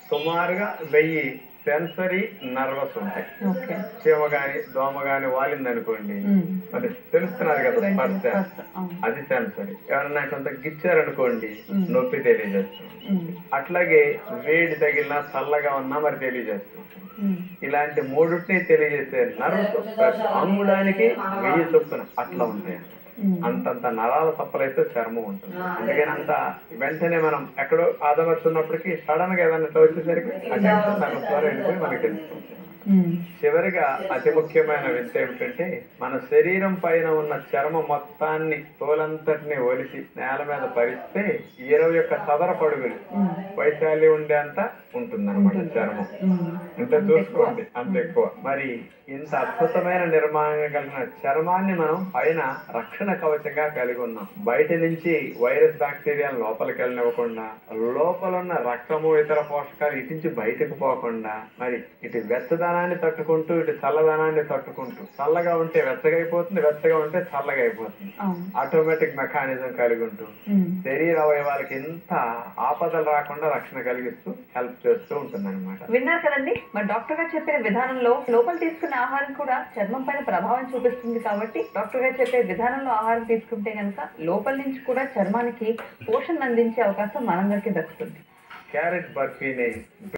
సుమారుగా వెయ్యి sensory nervous ఉంటాయి ఓకే చీమ గాని దోమ గాని వాలింది అనుకోండి ఉమ్. మరి తెలుస్తున్నారు కదా స్పర్శ స్పర్శ, అవును. అది సెన్సరీ ఎవరన్నా కొంత గిచ్చారనుకోండి ఉమ్. నొప్పి తెలియజేస్తుంది ఉమ్. అట్లాగే వేడి తగిలినా చల్లగా ఉన్నా మరి తెలియజేస్తుంది ఉమ్. ఇలాంటి మూడుటిని తెలియజేసే నర్వస్ ప్రతి అంగుళానికి వెయ్యి చొప్పున అట్లా ఉంటాయి ఉమ్. అంతంత నరాల తప్పలైతే చర్మం ఉంటుంది అందుకని అంత వెంటనే మనం ఎక్కడో ఆదమర్చున్నప్పటికీ సడన్ గా ఏదైనా ఇట్లా వచ్చేసరికి ఆ టెన్షన్ నర్వస్ ద్వారా వెళ్ళిపోయి మనకి తెలుస్తుంది ఉమ్. చివరిగా అతి ముఖ్యమైన విషయం ఏమిటంటే మన శరీరం పైన ఉన్న చర్మం మొత్తాన్ని తోలంతటిని ఒలిసి నేల మీద పరిస్తే ఇరవై యొక్క సదర పడుగులు ఉమ్. వైశాల్యం ఉండేంత ఉంటుంది చర్మం ఉమ్. ఇంత చూసుకోండి అంత ఎక్కువ మరి ఇంత అద్భుతమైన నిర్మాణం కలిగిన చర్మాన్ని మనం పైన రక్షణ కవచంగా కలిగి ఉన్నాం బయట నుంచి వైరస్ బ్యాక్టీరియాలు లోపలికి వెళ్ళనివ్వకుండా లోపల ఉన్న రక్తము ఇతర పోషకాలు ఇటు నుంచి బయటకు పోకుండా మరి ఇటు వెచ్చదనాన్ని తట్టుకుంటూ ఇటు చల్లదనాన్ని తట్టుకుంటూ చల్లగా ఉంటే వెచ్చగా అయిపోతుంది వెచ్చగా ఉంటే చల్లగా అయిపోతుంది అవును ఆటోమేటిక్ మెకానిజం కలిగి ఉంటూ ఉమ్. శరీర అవయవాలకి ఎంత ఆపదలు రాకుండా రక్షణ కలిగిస్తూ హెల్ప్ చేస్తూ ఉంటుంది విన్నారు కదండి మరి డాక్టర్ గారు చెప్పిన విధానంలో లోపల తీసుకునే ఆహారం కూడా చర్మం పైన ప్రభావం చూపిస్తుంది కాబట్టి డాక్టర్ గారు చెప్పే విధానంలో ఆహారం తీసుకుంటే కనుక లోపల నుంచి కూడా చర్మానికి పోషణ అందించే అవకాశం మనందరికీ దక్కుతుంది క్యారెట్ బర్ఫీని